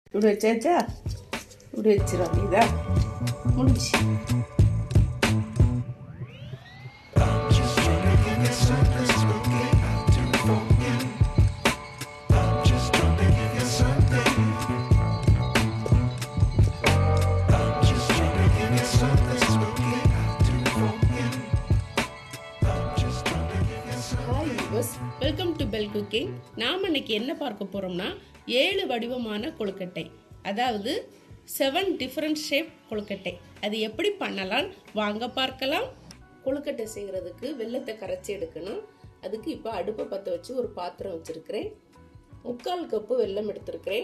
இப்படி வச்சாச்சா இப்படி வச்சிரும் அப்படிதா முடிச்சு hi viewers welcome to Bell cooking நாம் இன்னைக்கு என்ன பார்க்க போகிறோம்னா ஏழு வடிவமான கொழுக்கட்டை அதாவது செவன் டிஃப்ரெண்ட் ஷேப் கொழுக்கட்டை அது எப்படி பண்ணலாம் வாங்க பார்க்கலாம் கொழுக்கட்டை செய்கிறதுக்கு வெள்ளத்தை கரைச்சி எடுக்கணும் அதுக்கு இப்போ அடுப்பை பற்ற வச்சு ஒரு பாத்திரம் வச்சுருக்கிறேன் முக்கால் கப்பு வெல்லம் எடுத்திருக்கிறேன்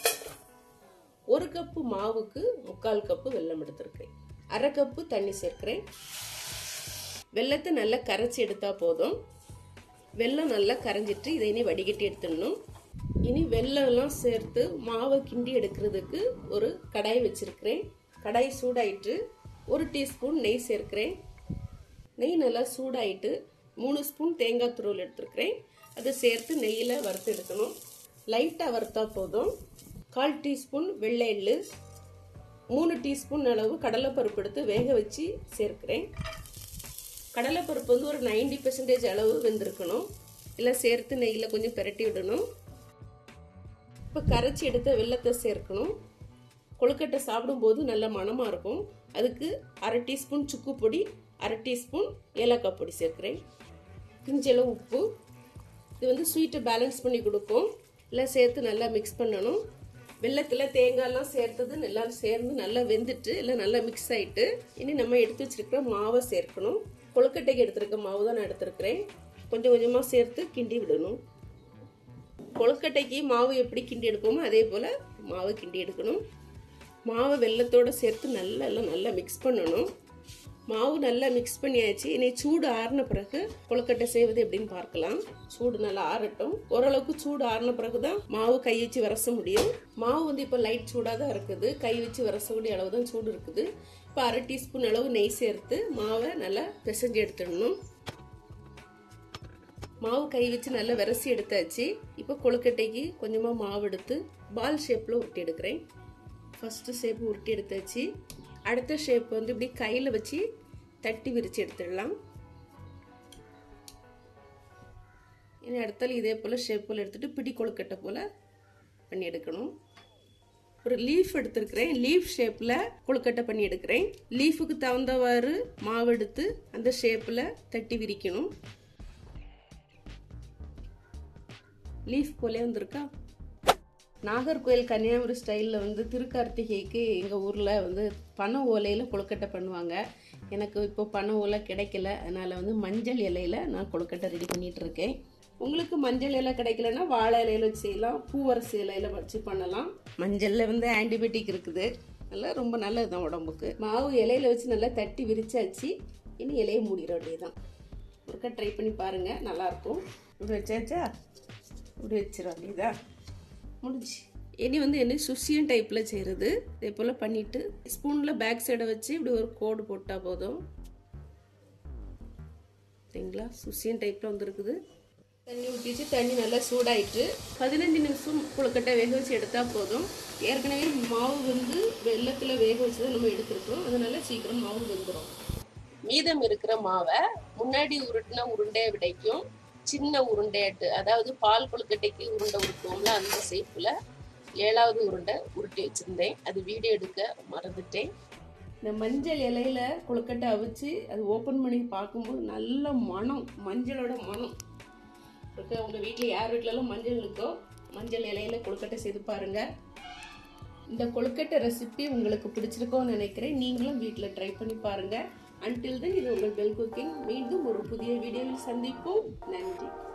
ஒரு கப்பு மாவுக்கு முக்கால் கப்பு வெல்லம் எடுத்திருக்கிறேன் அரை கப்பு தண்ணி சேர்க்கிறேன் வெள்ளத்தை நல்லா கரைச்சி எடுத்தா போதும் வெல்லம் நல்லா கரைஞ்சிட்டு இதை இனி வடிகட்டி எடுத்துடணும் இனி வெல்லம்லாம் சேர்த்து மாவை கிண்டி எடுக்கிறதுக்கு ஒரு கடாய் வச்சிருக்கிறேன் கடாய் சூடாயிட்டு ஒரு டீஸ்பூன் நெய் சேர்க்கிறேன் நெய் நல்லா சூடாயிட்டு மூணு ஸ்பூன் தேங்காய் துருவல் எடுத்துருக்கிறேன் அதை சேர்த்து நெய்யில் வறுத்து எடுக்கணும் லைட்டாக வறுத்தா போதும் கால் டீஸ்பூன் வெள்ளை எள்ளு மூணு டீஸ்பூன் அளவு கடலைப்பருப்பு எடுத்து வேக வச்சு சேர்க்கிறேன் கடலைப்பருப்பு வந்து ஒரு நைன்டி பெர்சன்டேஜ் அளவு வெந்திருக்கணும் எல்லாம் சேர்த்து நெய்யில் கொஞ்சம் பிரட்டி விடணும் இப்போ கரைச்சி எடுத்த வெள்ளத்தை சேர்க்கணும் கொழுக்கட்டை சாப்பிடும்போது நல்ல மணமாக இருக்கும் அதுக்கு அரை டீஸ்பூன் சுக்கு பொடி அரை டீஸ்பூன் ஏலக்காய் பொடி சேர்க்குறேன் கிஞ்சளவு உப்பு இது வந்து ஸ்வீட்டை பேலன்ஸ் பண்ணி கொடுக்கும் எல்லாம் சேர்த்து நல்லா மிக்ஸ் பண்ணணும் வெள்ளத்தில் தேங்காய்லாம் சேர்த்தது நல்லா சேர்ந்து நல்லா வெந்துட்டு எல்லாம் நல்லா மிக்ஸ் ஆகிட்டு இனி நம்ம எடுத்து வச்சிருக்கிற மாவை சேர்க்கணும் கொழுக்கட்டைக்கு எடுத்திருக்க மாவு தான் நான் எடுத்திருக்கிறேன் கொஞ்சம் கொஞ்சமாக சேர்த்து கிண்டி விடணும் கொழுக்கட்டைக்கு மாவு எப்படி கிண்டி எடுப்போமோ அதே போல் மாவை கிண்டி எடுக்கணும் மாவை வெள்ளத்தோடு சேர்த்து நல்லா எல்லாம் நல்லா மிக்ஸ் பண்ணணும் மாவு நல்லா மிக்ஸ் பண்ணியாச்சு இனி சூடு ஆறின பிறகு கொழுக்கட்டை செய்வது எப்படின்னு பார்க்கலாம் சூடு நல்லா ஆறட்டும் ஓரளவுக்கு சூடு ஆறின பிறகு தான் மாவு கை வச்சு விரச முடியும் மாவு வந்து இப்போ லைட் சூடாக தான் இருக்குது கை வச்சு விரசக்கூடிய அளவு தான் சூடு இருக்குது இப்போ அரை டீஸ்பூன் அளவு நெய் சேர்த்து மாவை நல்லா பிசைஞ்சு எடுத்துடணும் மாவு கை வச்சு நல்லா விரசி எடுத்தாச்சு இப்போ கொழுக்கட்டைக்கு கொஞ்சமாக மாவு எடுத்து பால் ஷேப்பில் உருட்டி எடுக்கிறேன் ஃபஸ்ட்டு ஷேப் உருட்டி எடுத்தாச்சு அடுத்த ஷேப் வந்து இப்படி கையில் வச்சு தட்டி விரித்து எடுத்துடலாம் இனி அடுத்தால இதே போல் ஷேப்பில் எடுத்துகிட்டு பிடி கொழுக்கட்டை போல் பண்ணி எடுக்கணும் ஒரு லீஃப் எடுத்துருக்கிறேன் லீஃப் ஷேப்பில் கொழுக்கட்டை பண்ணி எடுக்கிறேன் லீஃபுக்கு தகுந்தவாறு மாவு எடுத்து அந்த ஷேப்பில் தட்டி விரிக்கணும் லீஃப் போலே வந்திருக்கா நாகர்கோயில் கன்னியாகுமரி ஸ்டைலில் வந்து திருக்கார்த்திகைக்கு எங்கள் ஊரில் வந்து பனை ஓலையில் கொழுக்கட்டை பண்ணுவாங்க எனக்கு இப்போ பனை ஓலை கிடைக்கல அதனால் வந்து மஞ்சள் இலையில் நான் கொழுக்கட்டை ரெடி பண்ணிகிட்டு இருக்கேன் உங்களுக்கு மஞ்சள் இலை கிடைக்கலன்னா வாழை இலையில வச்சு செய்யலாம் பூவரசு இலையில வச்சு பண்ணலாம் மஞ்சளில் வந்து ஆன்டிபயோட்டிக் இருக்குது நல்லா ரொம்ப நல்லது தான் உடம்புக்கு மாவு இலையில வச்சு நல்லா தட்டி விரிச்சாச்சு இனி இலையை மூடிட வேண்டியதுதான் ஒருக்கா ட்ரை பண்ணி பாருங்கள் நல்லாயிருக்கும் இப்படி வச்சாச்சா இப்படி வச்சிடும் அப்படிதா முடிஞ்சு இனி வந்து என்ன சுசியன் டைப்பில் செய்கிறது இதே போல் பண்ணிவிட்டு ஸ்பூனில் பேக் சைடை வச்சு இப்படி ஒரு கோடு போட்டால் போதும் சரிங்களா சுசியன் டைப்பில் வந்துருக்குது தண்ணி ஊற்றிச்சு தண்ணி நல்லா சூடாயிட்டு பதினஞ்சு நிமிஷம் கொழுக்கட்டை வேக வச்சு எடுத்தால் போதும் ஏற்கனவே மாவு வந்து வெள்ளத்தில் வேக வச்சு தான் நம்ம எடுத்துருக்கோம் அதனால சீக்கிரம் மாவு வெந்துடும் மீதம் இருக்கிற மாவை முன்னாடி உருட்டின உருண்டையை விடைக்கும் சின்ன உருண்டையாட்டு அதாவது பால் கொழுக்கட்டைக்கு உருண்டை உருட்டுவோம்ல அந்த ஷேப்பில் ஏழாவது உருண்டை உருட்டி வச்சுருந்தேன் அது வீடியோ எடுக்க மறந்துட்டேன் இந்த மஞ்சள் இலையில கொழுக்கட்டை அவிச்சு அது ஓப்பன் பண்ணி பார்க்கும்போது நல்ல மனம் மஞ்சளோட மனம் இருக்கு உங்கள் வீட்டில் யார் வீட்டிலலாம் மஞ்சள் இருக்கோ மஞ்சள் இலையில கொழுக்கட்டை செய்து பாருங்க இந்த கொழுக்கட்டை ரெசிபி உங்களுக்கு பிடிச்சிருக்கோன்னு நினைக்கிறேன் நீங்களும் வீட்டில் ட்ரை பண்ணி பாருங்க அன்டில் தென் இது உங்கள் பெல் குக்கிங் மீண்டும் ஒரு புதிய வீடியோவில் சந்திப்போம் நன்றி